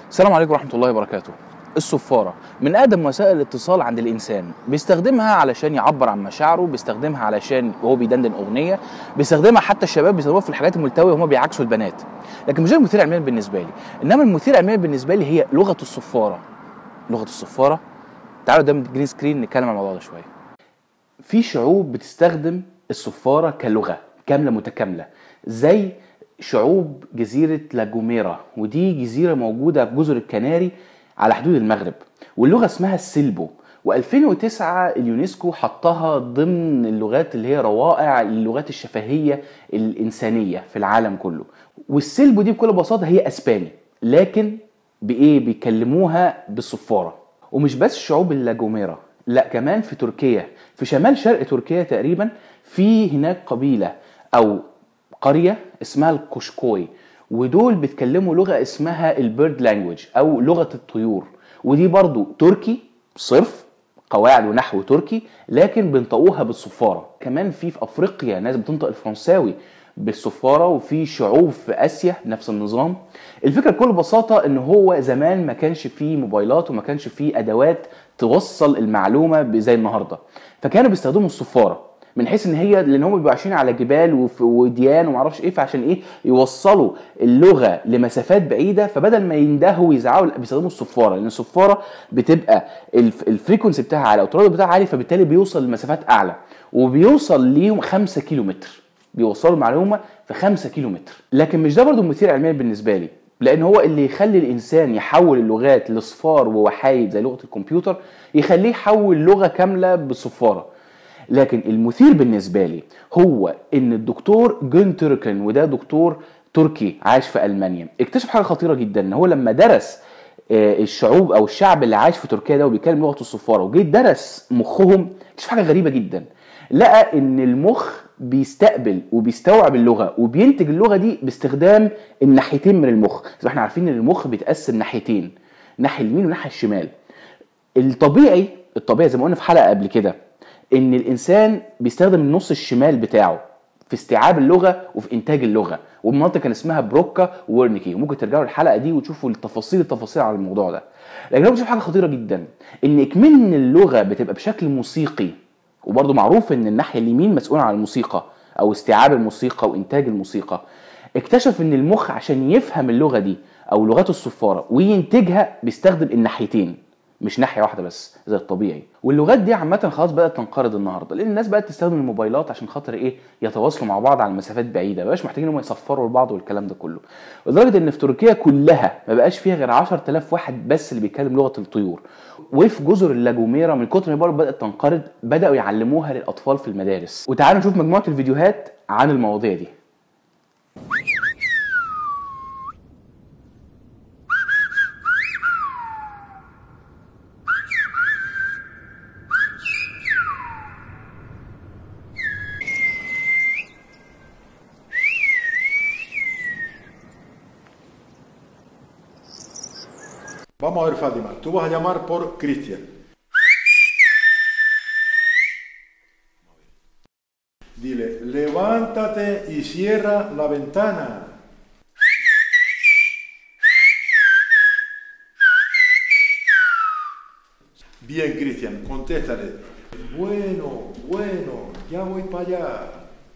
السلام عليكم ورحمة الله وبركاته. الصفارة من أقدم وسائل الاتصال عند الإنسان، بيستخدمها علشان يعبر عن مشاعره، بيستخدمها علشان وهو بيدندن أغنية، بيستخدمها حتى الشباب بيستخدموها في الحاجات الملتوية وهم بيعاكسوا البنات. لكن مش ده المثير علميا بالنسبة لي، إنما المثير علميا بالنسبة لي هي لغة الصفارة. لغة الصفارة تعالوا قدام الجرين سكرين نتكلم عن الموضوع ده شوية. في شعوب بتستخدم الصفارة كلغة كاملة متكاملة زي شعوب جزيرة لاجوميرا ودي جزيرة موجودة في جزر الكناري على حدود المغرب واللغة اسمها السلبو و2009 اليونسكو حطها ضمن اللغات اللي هي روائع اللغات الشفهية الإنسانية في العالم كله والسلبو دي بكل بساطة هي أسباني لكن بإيه بيكلموها بالصفارة ومش بس شعوب اللاجوميرا لا كمان في تركيا في شمال شرق تركيا تقريبا في هناك قبيلة أو قرية اسمها الكشكوي ودول بيتكلموا لغة اسمها البيرد لانجوج أو لغة الطيور ودي برضو تركي صرف قواعد ونحو تركي لكن بينطقوها بالصفارة كمان في في أفريقيا ناس بتنطق الفرنساوي بالصفارة وفي شعوب في آسيا نفس النظام الفكرة بكل بساطة ان هو زمان ما كانش فيه موبايلات وما كانش فيه ادوات توصل المعلومة زي النهاردة فكانوا بيستخدموا الصفارة من حيث ان هي لان هم بيبقوا عايشين على جبال وف- وديان وما اعرفش ايه فعشان ايه يوصلوا اللغه لمسافات بعيده فبدل ما يندهوا ويزعقوا لا بيستخدموا الصفاره لان الصفاره بتبقى الف- الفريكونسي بتاعها عالي او التردد بتاعها عالي فبالتالي بيوصل لمسافات اعلى وبيوصل ليهم 5 كيلو متر بيوصلوا المعلومه في 5 كيلو متر لكن مش ده برضه مثير علميا بالنسبه لي لان هو اللي يخلي الانسان يحول اللغات لصفار ووحايد زي لغه الكمبيوتر يخليه يحول لغه كامله بالصفاره لكن المثير بالنسبه لي هو ان الدكتور جون تيركن وده دكتور تركي عايش في المانيا اكتشف حاجه خطيره جدا ان هو لما درس آه، الشعوب او الشعب اللي عايش في تركيا ده وبيتكلم لغه الصفاره وجيت درس مخهم اكتشف حاجه غريبه جدا لقى ان المخ بيستقبل وبيستوعب اللغه وبينتج اللغه دي باستخدام الناحيتين من المخ زي ما احنا عارفين ان المخ بيتقسم ناحيتين ناحيه اليمين وناحيه الشمال الطبيعي الطبيعي زي ما قلنا في حلقه قبل كده ان الانسان بيستخدم النص الشمال بتاعه في استيعاب اللغه وفي انتاج اللغه والمناطق كان اسمها بروكا وورنيكي وممكن ترجعوا للحلقه دي وتشوفوا التفاصيل التفاصيل على الموضوع ده لكن انا بشوف حاجه خطيره جدا ان اكمن اللغه بتبقى بشكل موسيقي وبرضه معروف ان الناحيه اليمين مسؤول عن الموسيقى او استيعاب الموسيقى وانتاج الموسيقى اكتشف ان المخ عشان يفهم اللغه دي او لغات الصفاره وينتجها بيستخدم الناحيتين مش ناحيه واحده بس زي الطبيعي واللغات دي عامه خلاص بدات تنقرض النهارده لان الناس بقت تستخدم الموبايلات عشان خاطر ايه يتواصلوا مع بعض على مسافات بعيده مبقاش محتاجين ان هم يصفروا لبعض والكلام ده كله لدرجه ان في تركيا كلها ما بقاش فيها غير 10000 واحد بس اللي بيتكلم لغه الطيور وفي جزر اللاجوميرا من كتر ما برضه بدات تنقرض بداوا يعلموها للاطفال في المدارس وتعالوا نشوف مجموعه الفيديوهات عن المواضيع دي Vamos a ver, Fátima. Tú vas a llamar por Cristian. Dile, levántate y cierra la ventana. Bien, Cristian, contéstale. Bueno, bueno, ya voy para allá.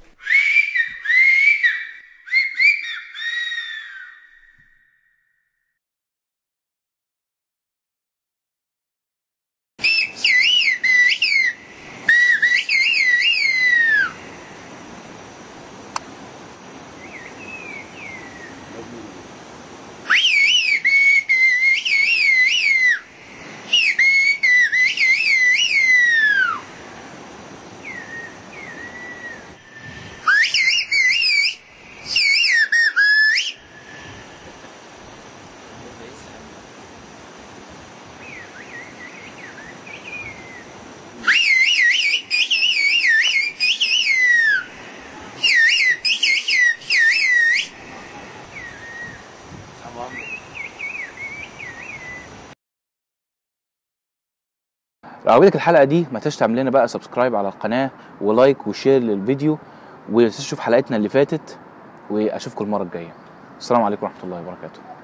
لو عجبتك الحلقه دي ما تنساش تعمل لنا بقى سبسكرايب على القناه ولايك وشير للفيديو وما تنساش تشوف حلقتنا اللي فاتت واشوفكم المره الجايه السلام عليكم ورحمه الله وبركاته